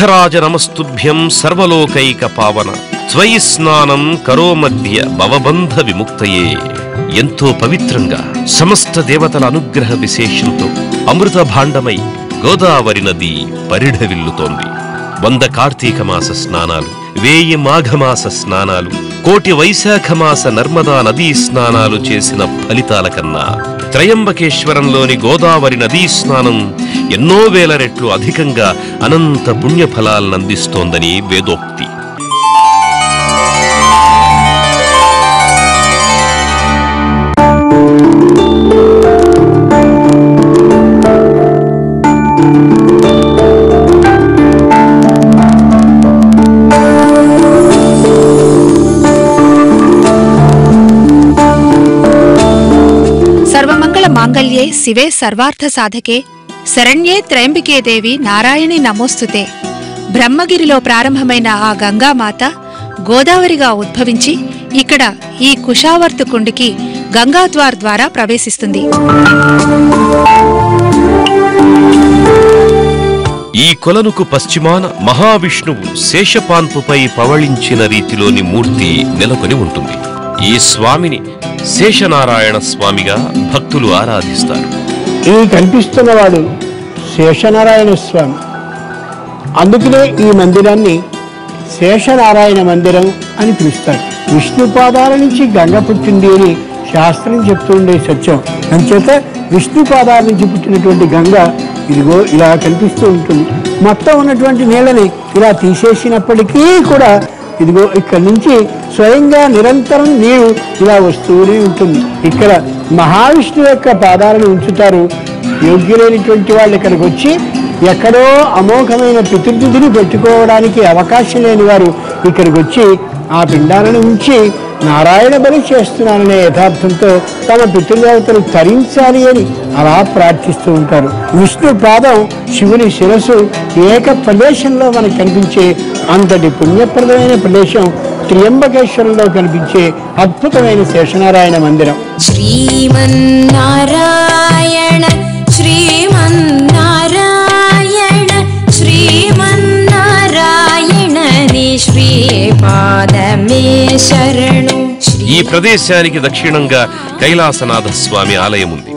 తీర్థరాజ నమస్తుభ్యం సర్వలోకైక పావన త్వయి స్నానం కరోమధ్య భవబంధ విముక్తయే ఎంతో పవిత్రంగా సమస్త దేవతల అనుగ్రహ విశేషంతో అమృత భాండమై గోదావరి నది పరిఢవిల్లుతోంది వంద కార్తీక మాస స్నానాలు వేయి మాఘమాస స్నానాలు కోటి వైశాఖ మాస నర్మదా నదీ స్నానాలు చేసిన ఫలితాల కన్నా త్రయంబకేశ్వరంలోని గోదావరి నదీ స్నానం ఎన్నో వేల రెట్లు అధికంగా అనంత పుణ్యఫలాలనందిస్తోందని వేదోక్తి సర్వమంగళ మాంగళ్యే శివే సర్వార్థ సాధకే శరణ్యే త్రయంబికే దేవి నారాయణి నమోస్తుతే బ్రహ్మగిరిలో ప్రారంభమైన ఆ గంగామాత గోదావరిగా ఉద్భవించి ఇక్కడ ఈ కుషావర్తు కుండికి గంగాద్వార్ ద్వారా ప్రవేశిస్తుంది ఈ కొలనుకు పశ్చిమాన మహావిష్ణువు శేషపాన్పుపై పవళించిన రీతిలోని మూర్తి నెలకొని ఉంటుంది ఈ స్వామిని శేషనారాయణ స్వామిగా భక్తులు ఆరాధిస్తారు ఈ కనిపిస్తున్నవాడు శేషనారాయణ స్వామి అందుకనే ఈ మందిరాన్ని శేషనారాయణ మందిరం అని పిలుస్తారు విష్ణు పాదాల నుంచి గంగ పుట్టింది అని శాస్త్రం చెప్తుండే సత్యం అంచేత విష్ణు పాదాల నుంచి పుట్టినటువంటి గంగ ఇదిగో ఇలా కనిపిస్తూ ఉంటుంది మొత్తం ఉన్నటువంటి నీళ్ళని ఇలా తీసేసినప్పటికీ కూడా ఇదిగో ఇక్కడి నుంచి స్వయంగా నిరంతరం నీరు ఇలా వస్తూనే ఉంటుంది ఇక్కడ మహావిష్ణువు యొక్క పాదాలను ఉంచుతారు యోగ్యులైనటువంటి వాళ్ళు ఇక్కడికి వచ్చి ఎక్కడో అమోఘమైన పితృతిథిని పెట్టుకోవడానికి అవకాశం లేని వారు ఇక్కడికి వచ్చి ఆ పిండాలను ఉంచి నారాయణ బలి చేస్తున్నాననే యథార్థంతో తమ పితృదేవతలు తరించాలి అని అలా ప్రార్థిస్తూ ఉంటారు విష్ణు పాదం శివుని శిరస్సు ఏక ప్రదేశంలో మనకు కనిపించే అంతటి పుణ్యప్రదమైన ప్రదేశం త్రియంబకేశ్వరంలో కనిపించే అద్భుతమైన శేషనారాయణ మందిరం श्रीमन्नारायण श्रीमन्नारायण श्रीमन्नारायण नि श्रीपादमे शरणु ఈ ప్రదేశానికి దక్షిణంగా కైలాసనాథ స్వామి ఆలయం ఉంది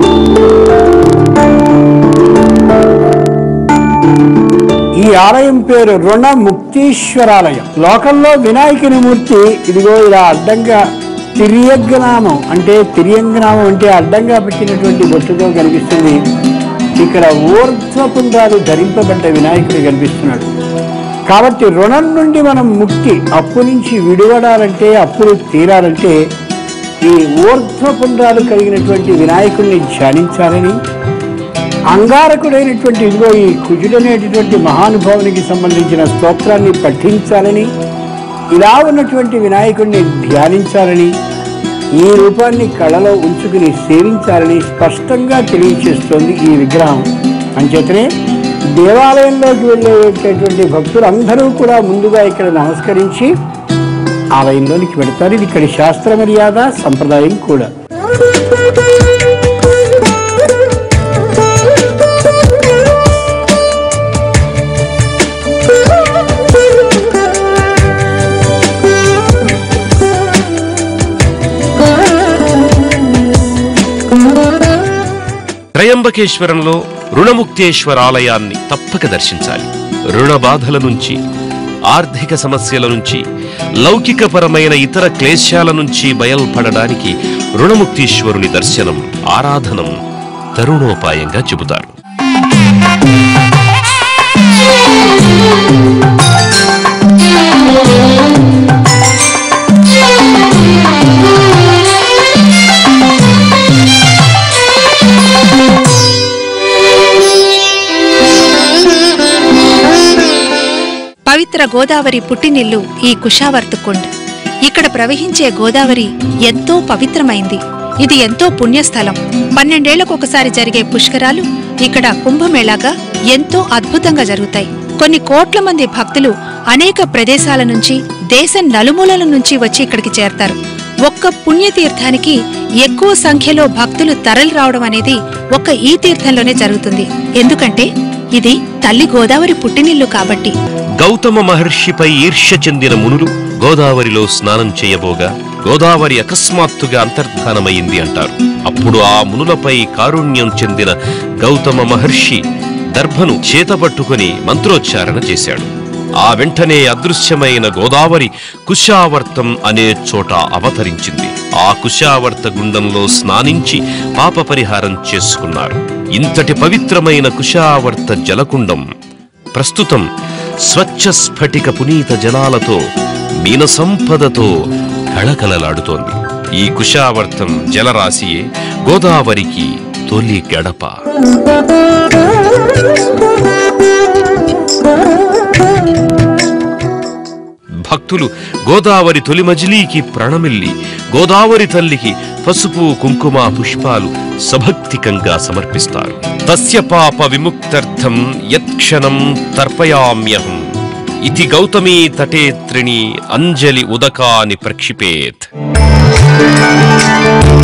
ఈ ఆలయం పేరు రుణ ముక్తీశ్వరాలయం లోకంలో వినాయకుని మూర్తి ఇదిగో ఇలా అడ్డంగా తిరియగ్నామం అంటే తిరియంగనామం అంటే అడ్డంగా పెట్టినటువంటి బొట్టుతో కనిపిస్తుంది ఇక్కడ ఊర్ధ్వపుండ్రాలు ధరింపబడ్డ వినాయకుడు కనిపిస్తున్నాడు కాబట్టి రుణం నుండి మనం ముక్తి అప్పు నుంచి విడివడాలంటే అప్పులు తీరాలంటే ఈ ఊర్ధ్వపుండ్రాలు కలిగినటువంటి వినాయకుడిని ధ్యానించాలని అంగారకుడైనటువంటి ఇదిగో ఈ కుజుడనేటటువంటి మహానుభావునికి సంబంధించిన స్తోత్రాన్ని పఠించాలని ఇలా ఉన్నటువంటి వినాయకుడిని ధ్యానించాలని ఈ రూపాన్ని కళలో ఉంచుకుని సేవించాలని స్పష్టంగా తెలియచేస్తోంది ఈ విగ్రహం అంచేతనే దేవాలయంలోకి వెళ్ళేటటువంటి భక్తులందరూ కూడా ముందుగా ఇక్కడ నమస్కరించి ఆలయంలోనికి వెళతారు ఇది ఇక్కడి శాస్త్ర మర్యాద సంప్రదాయం కూడా త్రయంబకేశ్వరంలో రుణముక్తేశ్వర ఆలయాన్ని తప్పక దర్శించాలి రుణ బాధల నుంచి ఆర్థిక సమస్యల నుంచి లౌకికపరమైన ఇతర క్లేశాల నుంచి బయల్పడడానికి రుణముక్తీశ్వరుని దర్శనం ఆరాధనం తరుణోపాయంగా చెబుతారు పవిత్ర గోదావరి పుట్టినిల్లు ఈ కుషావర్తకుండ్ ఇక్కడ ప్రవహించే గోదావరి ఎంతో పవిత్రమైంది ఇది ఎంతో పుణ్యస్థలం పన్నెండేళ్లకొకసారి జరిగే పుష్కరాలు ఇక్కడ కుంభమేళాగా ఎంతో అద్భుతంగా జరుగుతాయి కొన్ని కోట్ల మంది భక్తులు అనేక ప్రదేశాల నుంచి దేశం నలుమూలల నుంచి వచ్చి ఇక్కడికి చేరతారు ఒక్క పుణ్యతీర్థానికి ఎక్కువ సంఖ్యలో భక్తులు తరలి రావడం అనేది ఒక్క ఈ తీర్థంలోనే జరుగుతుంది ఎందుకంటే ఇది తల్లి గోదావరి పుట్టినిల్లు కాబట్టి గౌతమ మహర్షిపై ఈర్ష్య చెందిన మునులు గోదావరిలో స్నానం చేయబోగా గోదావరి అకస్మాత్తుగా అంతర్ధానమైంది అంటారు అప్పుడు ఆ మునులపై కారుణ్యం చెందిన గౌతమ మహర్షి దర్భను చేతపట్టుకుని మంత్రోచ్చారణ చేశాడు ఆ వెంటనే అదృశ్యమైన గోదావరి కుశావర్తం అనే చోట అవతరించింది ఆ కుశావర్త గుండంలో స్నానించి పాప పరిహారం చేసుకున్నారు ఇంతటి పవిత్రమైన కుశావర్త జలకుండం ప్రస్తుతం స్వచ్ఛ స్ఫటిక పునీత జలాలతో మీన సంపదతో కళకళలాడుతోంది ఈ కుశావర్తం జలరాశియే గోదావరికి తొలి గడప భక్తులు గోదావరి తొలి మజిలీకి ప్రణమిల్లి గోదావరి తల్లికి పసుపు కుంకుమ పుష్పాలు సభక్తికంగా సమర్పిస్తారు తస్య పాప విముక్తర్థం యత్క్షణం తర్పయామ్యహం ఇతి గౌతమీ తటే త్రిణి అంజలి ఉదకాని ప్రక్షిపేత్